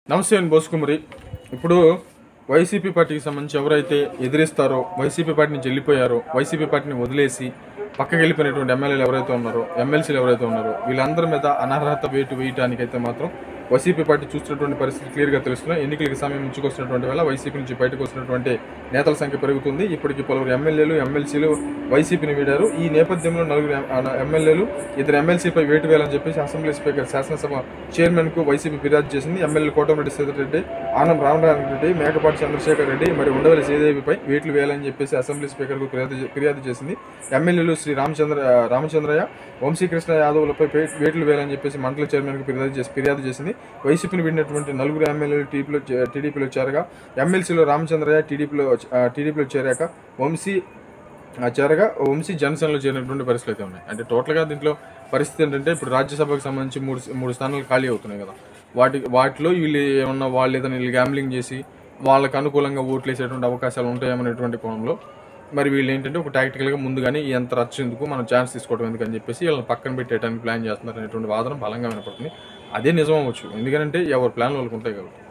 నమస్తే అండి బోసుకుమరి ఇప్పుడు వైసీపీ పార్టీకి సంబంధించి ఎవరైతే ఎదిరిస్తారో వైసీపీ పార్టీ నుంచి వెళ్ళిపోయారో వైసీపీ పార్టీని వదిలేసి పక్కకి వెళ్ళిపోయినటువంటి ఎమ్మెల్యేలు ఎవరైతే ఉన్నారో ఎమ్మెల్సీలు ఎవరైతే ఉన్నారో వీళ్ళందరి మీద అనర్హత వేటు వేయటానికైతే మాత్రం వైసీపీ పార్టీ చూస్తున్నటువంటి పరిస్థితి క్లియర్గా తెలుస్తున్నాయి ఎన్నికలకు సమయం ముంచుకొస్తున్నటువంటి వల్ల వైసీపీ నుంచి బయటకు వస్తున్నటువంటి నేతల సంఖ్య పెరుగుతుంది ఇప్పటికి పలువురు ఎమ్మెల్యేలు ఎమ్మెల్సీలు వైసీపీని వీడారు ఈ నేపథ్యంలో నలుగురు ఎం- ఆ ఎమ్మెల్యేలు ఇద్దరు ఎమ్మెల్సీపై వేటు వేయాలని చెప్పేసి అసెంబ్లీ స్పీకర్ శాసనసభ చైర్మన్ కు వైసీపీ ఫిర్యాదు చేసింది ఎమ్మెల్యే కోటమిరెడ్డి సీతారెడ్డి ఆనం రామనారాయణ రెడ్డి మేకపాటి చంద్రశేఖర్ రెడ్డి మరి ఉండవల్లి శ్రీదేవిపై వేట్లు వేయాలని చెప్పేసి అసెంబ్లీ స్పీకర్ కు ఫిర్యాదు చే- ఫిర్యాదు చేసింది ఎమ్మెల్యేలు శ్రీ రామచంద్ర రామచంద్రయ్య వంశీకృష్ణ యాదవ్లపై పే- వేట్లు వేయాలని చెప్పేసి మండల చైర్మన్ కు ఫిర్యాదు చేసి ఫిర్యాదు చేసింది వైసీపీని విడినటువంటి నలుగురు ఎమ్మెల్యేలు టీడీపీలో చే- టీడీపీలో చేరగా ఎమ్మెల్సీలో రామచంద్రయ్య టీడీపీలో ఆ, టీడీపీలో చేరాక వంశీ ఆ చేరగా వంశీ జనసేనలో చేరినటువంటి పరిస్థితులు అయితే ఉన్నాయి అంటే టోటల్గా దీంట్లో పరిస్థితి ఏంటంటే ఇప్పుడు రాజ్యసభకు సంబంధించి మూడు మూడు స్థానాలు ఖాళీ అవుతున్నాయి కదా వాటి వాటిలో వీళ్ళు ఏమన్నా వాళ్ళు ఏదైనా వీళ్ళు గ్యాంబ్లింగ్ చేసి వాళ్ళకి అనుకూలంగా ఓట్లు వేసేటువంటి అవకాశాలు ఉంటాయేమనేటువంటి కోణంలో మరి వీళ్ళు ఏంటంటే ఒక టాక్టికల్గా ముందుగానే ఎంత రచ్చ ఎందుకు మనం ఛాన్స్ తీసుకోవడం ఎందుకు అని చెప్పేసి వీళ్ళని పక్కన పెట్టేయడానికి ప్లాన్ చేస్తున్నారు అనేటువంటి వాదన బలంగా వినపడుతుంది అదే నిజం అవ్వచ్చు ఎందుకంటే ఎవరి ప్లాన్ వాళ్ళకు ఉంటాయి కాబట్టి